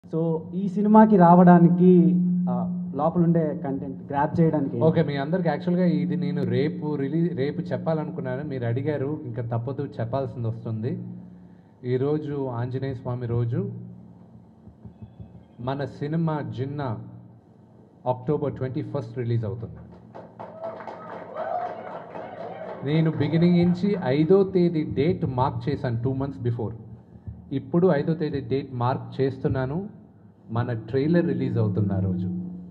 So ఈ సినిమాకి రావడానికి ఆ, లోపల ఉండే కంటెంట్ గ్రాప్ చేయడానికి ఓకే మీ అందరికి యాక్చువల్గా ఇది నేను రేపు రిలీజ్ రేపు చెప్పాలనుకున్నాను మీరు అడిగారు ఇంకా తప్పదు చెప్పాల్సింది వస్తుంది ఈరోజు ఆంజనేయ స్వామి రోజు మన cinema Jinna October twenty first release అవుతుంది నేను బిగినింగ్ నుంచి ఐదో తేదీ డేట్ మార్క్ చేశాను టూ మంత్స్ బిఫోర్ ఇప్పుడు ఐదో తేదీ డేట్ మార్క్ చేస్తున్నాను మన ట్రైలర్ రిలీజ్ అవుతుంది ఆ రోజు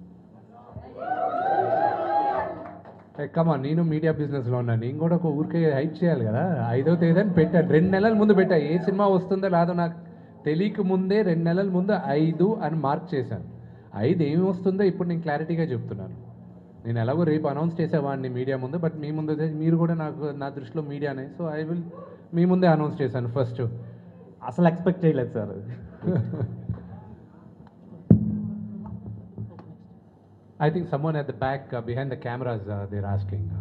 కమా నేను మీడియా బిజినెస్లో ఉన్నాను నేను కూడా ఒక ఊరికే హైప్ చేయాలి కదా ఐదో తేదీ అని పెట్టాను రెండు నెలల ముందు పెట్టా ఏ సినిమా వస్తుందో లేదో నాకు తెలియక ముందే రెండు నెలల ముందు ఐదు అని మార్క్ చేశాను ఐదు ఏమి వస్తుందో ఇప్పుడు నేను క్లారిటీగా చెప్తున్నాను నేను ఎలాగో రేపు అనౌన్స్ చేసేవాడిని మీడియా ముందు బట్ మీ ముందు అయితే మీరు కూడా నాకు నా దృష్టిలో మీడియానే సో ఐ విల్ మీ ముందే అనౌన్స్ చేశాను ఫస్ట్ అసలు ఎక్స్పెక్ట్ చేయలేదు sir I think someone at the back uh, behind the cameras uh, they're asking. Uh,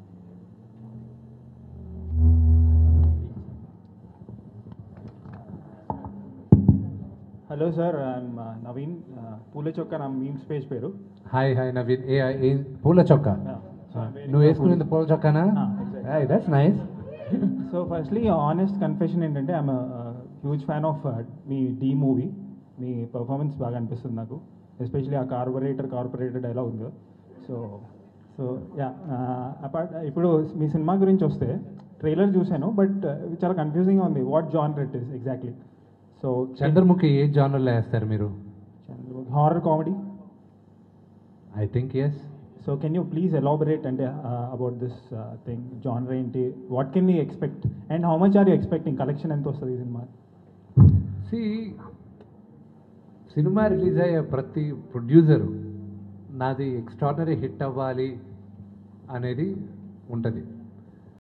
hello sir I'm Naveen Poola Chokka నా మీమ్స్ పేజ్ పేరు hi, hi, Navid. ఏ ఏ పూల చొక్కా నువ్వు వేసుకునేది పూల చొక్కానా Ah, exactly. That's nice so firstly honest confession ఏంటంటే ఐఎమ్ హ్యూజ్ ఫ్యాన్ ఆఫ్ మీ డీ మూవీ మీ పర్ఫార్మెన్స్ బాగా అనిపిస్తుంది నాకు ఎస్పెషలీ ఆ కార్పొరేటర్ కార్పొరేటర్ డైలాగ్ ఉందో సో సో యా అపార్ట్ ఇప్పుడు మీ సినిమా గురించి వస్తే ట్రైలర్ చూశాను బట్ చాలా కన్ఫ్యూజింగ్గా ఉంది what genre is exactly so Chandramukhi ఏ జానర్లో వేస్తారు మీరు horror comedy I think yes so can you please elaborate అంటే అబౌట్ దిస్ థింగ్ జానర్ ఏంటి what can you expect and how much are you expecting collection ఎంత వస్తుంది ఈ cinema C cinema release అయ్యే ప్రతి ప్రొడ్యూసరు నాది ఎక్స్ట్రాడినరీ హిట్ అవ్వాలి అనేది ఉంటుంది